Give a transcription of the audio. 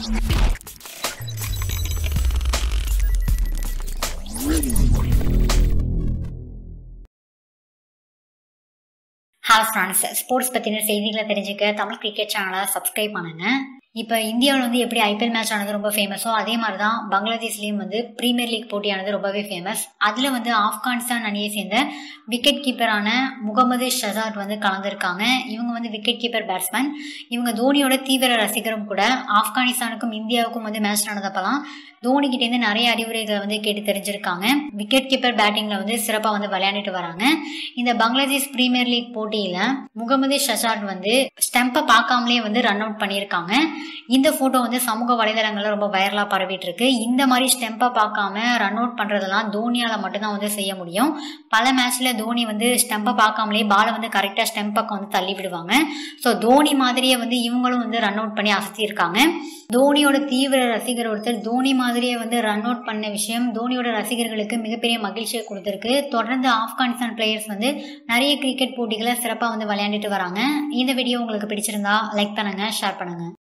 hi friends sports பற்றின செய்திகளை தெரிஞ்சுக்க தமிழ் கிரிக்கெட் சேனலை சப்ஸ்கிரைப் பண்ணுங்க இப்போ இந்தியாவில் வந்து எப்படி ஐபிஎல் மேட்ச் ஆனது ரொம்ப ஃபேமஸோ அதே மாதிரி தான் பங்களாதேஷ்லேயும் வந்து ப்ரீமியர் லீக் போட்டியானது ரொம்பவே ஃபேமஸ் அதில் வந்து ஆப்கானிஸ்தான் அணியை சேர்ந்த விக்கெட் கீப்பரான முகமது ஷசாத் வந்து கலந்துருக்காங்க இவங்க வந்து விக்கெட் கீப்பர் பேட்ஸ்மேன் இவங்க தோனியோட தீவிர ரசிகரும் கூட ஆப்கானிஸ்தானுக்கும் இந்தியாவுக்கும் வந்து மேட்ச் நடந்தப்பலாம் தோனி கிட்டேருந்து நிறைய அறிவுரைகளை வந்து கேட்டு தெரிஞ்சிருக்காங்க விக்கெட் கீப்பர் பேட்டிங்கில் வந்து சிறப்பாக வந்து விளையாண்டுட்டு வராங்க இந்த பங்களாதேஷ் பிரீமியர் லீக் போட்டியில் முகமது ஷஷாட் வந்து ஸ்டெம்பை பார்க்காமலே வந்து ரன் அவுட் பண்ணியிருக்காங்க இந்த ஃபோட்டோ வந்து சமூக வலைதளங்களில் ரொம்ப வைரலாக பரவிட்டு இருக்கு இந்த மாதிரி ஸ்டெம்பை பார்க்காம ரன் அவுட் பண்ணுறதெல்லாம் தோனியால் மட்டும்தான் வந்து செய்ய முடியும் பல மேட்ச்சில் தோனி வந்து ஸ்டெம்பை பார்க்காமலே பாலை வந்து கரெக்டாக ஸ்டெம்ப் பக்கம் வந்து தள்ளி விடுவாங்க ஸோ தோனி மாதிரியே வந்து இவங்களும் வந்து ரன் அவுட் பண்ணி அசத்தியிருக்காங்க தோனியோட தீவிர ரசிகர் ஒருத்தர் தோனி மாதிரியே வந்து ரன் அவுட் பண்ண விஷயம் தோனியோட ரசிகர்களுக்கு மிகப்பெரிய மகிழ்ச்சியை கொடுத்துருக்கு தொடர்ந்து ஆப்கானிஸ்தான் பிளேயர்ஸ் வந்து நிறைய கிரிக்கெட் போட்டிகளை சிறப்பாக வந்து விளையாண்டுட்டு வராங்க இந்த வீடியோ உங்களுக்கு பிடிச்சிருந்தா லைக் பண்ணுங்க ஷேர் பண்ணுங்க